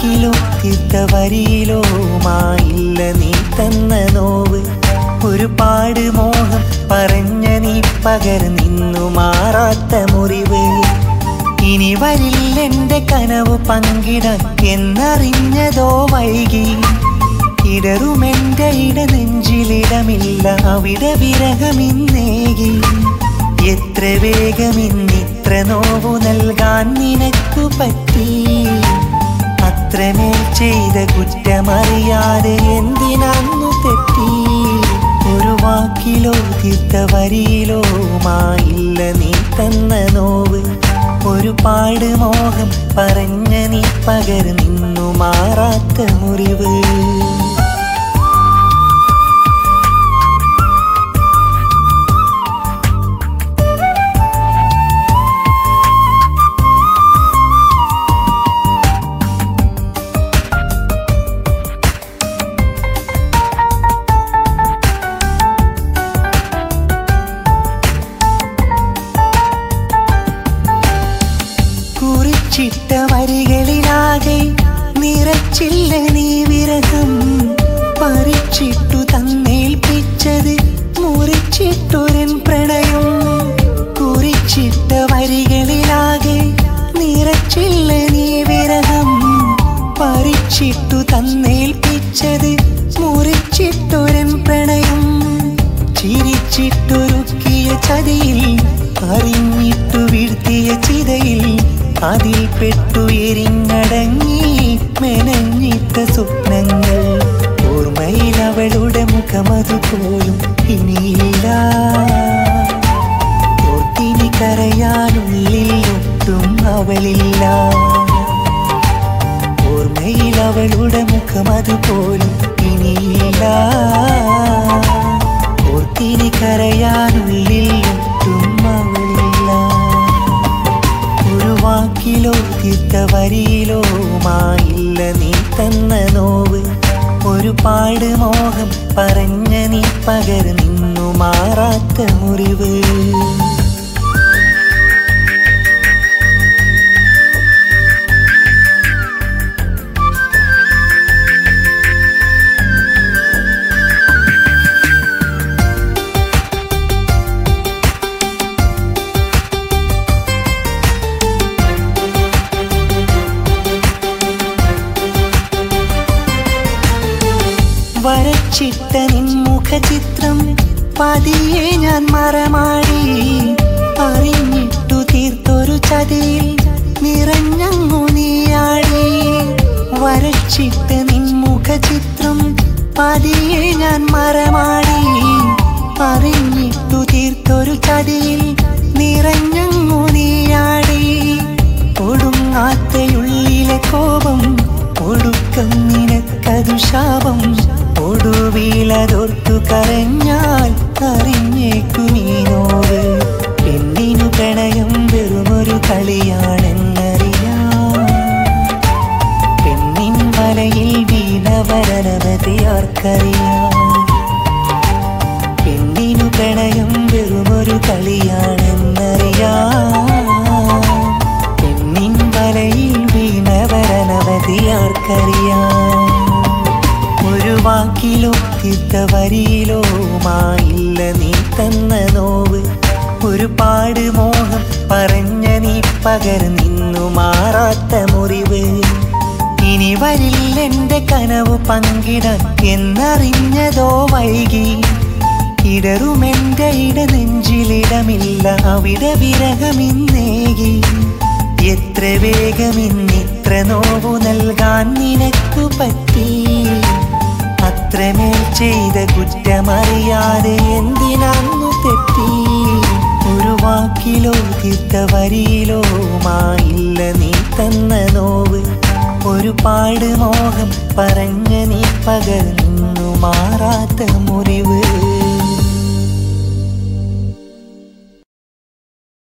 വാക്കിലോ തീർത്ത വരിയിലോ മായില്ല നീ തന്ന നോവ് ഒരുപാട് മോഹം പറഞ്ഞ നീ പകർ നിന്നു മാറാത്ത മുറിവ് ഇനി വരില്ലെന്റെ കനവ് പങ്കിടാൻ എന്നറിഞ്ഞതോ വൈകി ഇടറുമെന്റെ ഇട നെഞ്ചിലിടമില്ല അവിടെ വിരഹമിന്നേകി എത്ര വേഗമിന്നിത്ര നോവു നൽകാൻ നിനക്കു പറ്റി അത്രമേൽ ചെയ്ത കുറ്റമറിയാതെ എന്തിനന്നു തെറ്റി ഒരു വാക്കിലോ തീർത്ത വരിയിലോ മായില്ല നീ തന്ന നോവ് ഒരുപാട് മോഹം പറഞ്ഞ നീ പകർ നിന്നു മാറാത്ത മുറിവ് കുറിച്ചിട്ട വരികളിലാകെ നിറച്ചില്ല നീ വിരഹം പറിച്ചിട്ടു തന്നേൽപ്പിച്ചത് മുറിച്ചിട്ടൊരൻ പ്രണയം കുറിച്ചിട്ട വരികളിലാകെ നിറച്ചില്ല നീ വിരഹം പറിച്ചിട്ടു തന്നേൽപ്പിച്ചത് മുറിച്ചിട്ടൊരൻ പ്രണയം ചിരിച്ചിട്ടൊരുക്കിയ ചതിയിൽ അറിഞ്ഞിട്ടു വീഴ്ത്തിയ ചിതയിൽ അതിൽ പെട്ടു എരിഞ്ഞടങ്ങി മെനഞ്ഞിട്ട സ്വപ്നങ്ങൾ ഓർമ്മയിൽ അവളുടെ മുഖമതുപോലും ഇനിയില്ല ഓർത്തിനി കരയാനുള്ളിൽ ഒട്ടും അവളില്ല ഓർമ്മയിൽ അവളുടെ മുഖം അതുപോലും ഇനിയില്ല ഓർത്തിനി കരയാനുള്ളിൽ ഒട്ടും അവളില്ല ഒരു വാക്കിലോ തീർത്ത വരിയിലോ മായില്ല നീ തന്ന നോവ് ഒരുപാട് മോഹം പറഞ്ഞ നീ പകർ നിന്നു മാറാത്ത മുറിവ് വരച്ചിട്ട നിൻമുഖ ചിത്രം പതിയെ ഞാൻ മറമാടി അറിഞ്ഞിട്ടു തീർത്തൊരു ചതിയിൽ നിറഞ്ഞങ്ങു നീയാടി വരച്ചിട്ട നിൻമുഖ ചിത്രം പതിയെ ഞാൻ മറമാടി അറിഞ്ഞിട്ടു തീർത്തൊരു ചതിയിൽ നിറഞ്ഞങ്ങു നീയാടി ഒടുങ്ങാത്തയുള്ളിലെ കോപം ഒടുക്കം നിനക്കതു ശാപം ഒടുവിലതൊർത്തു കരഞ്ഞാൽ അറിഞ്ഞേക്കുമീനോട് പെണ്ണിനു പ്രണയം വെറുമൊരു കളിയാണെന്നറിയാം പെണ്ണിൻ വലയിൽ വീണവരനവധി ആർക്കറിയാം പെണ്ണിനു പ്രണയം വെറുമൊരു കളിയാണെന്നറിയാം പെണ്ണിൻ വലയിൽ വീണവരനവധി ആർക്കറിയാം ഒരു വാക്കിലോ തീർത്ത വരിയിലോ മായില്ല നീ തന്ന നോവ് ഒരുപാട് മോഹം പറഞ്ഞ നീ പകർ നിന്നു മാറാത്ത മുറിവ് ഇനി വരില്ലെന്റെ കനവ് പങ്കിടാൻ എന്നറിഞ്ഞതോ വൈകി ഇടറുമെന്റെ ഇട നെഞ്ചിലിടമില്ല അവിടെ വിരഹമിന്നേകി എത്ര വേഗമിന്നിത്ര നോവു നൽകാൻ നിനക്കു പറ്റി അത്രമേൽ ചെയ്ത കുറ്റമറിയാതെ എന്തിനന്നു തെറ്റി ഒരു വാക്കിലോ തീർത്ത വരിയിലോ മായില്ല നീ തന്ന നോവ് ഒരുപാട് മോഹം പറഞ്ഞ നീ പകർന്നു മാറാത്ത മുറിവ്